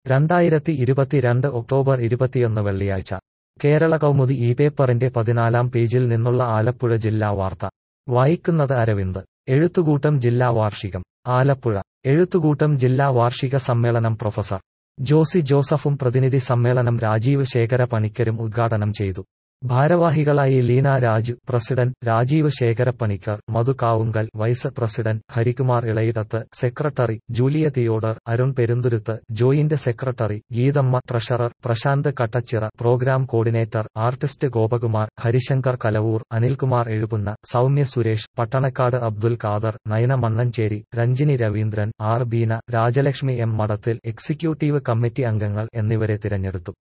രണ്ടായിരത്തി ഇരുപത്തിരണ്ട് ഒക്ടോബർ ഇരുപത്തിയൊന്ന് വെള്ളിയാഴ്ച കേരള കൗമുദി ഈ പേപ്പറിന്റെ പതിനാലാം പേജിൽ നിന്നുള്ള ആലപ്പുഴ ജില്ലാ വാർത്ത വായിക്കുന്നത് അരവിന്ദ് എഴുത്തുകൂട്ടം ജില്ലാ വാർഷികം ആലപ്പുഴ എഴുത്തുകൂട്ടം ജില്ലാ വാർഷിക സമ്മേളനം പ്രൊഫസർ ജോസി ജോസഫും പ്രതിനിധി സമ്മേളനം രാജീവ് ശേഖര പണിക്കരും ഉദ്ഘാടനം ചെയ്തു ഭാരവാഹികളായി Leena Raju president Rajeev Sekharappanicker Madhu Kavungal vice president Harikumar Ilayidathu secretary Julia Theodore Arun Perumthuruthu joint secretary Geethamma treasurer Prasanth Kattachira programme coordinator artist Gopakumar Harisankar Kalavoor Anilkumar Ezhupunna Soumya Suresh Pattanakkad Abdul Khader Nayana Mannanchery Ranjini Raveendran R Beena Rajalakshmi M Madathil executive committee അംഗങ്ങൾ എന്നിവരെ തിരഞ്ഞെടുത്തു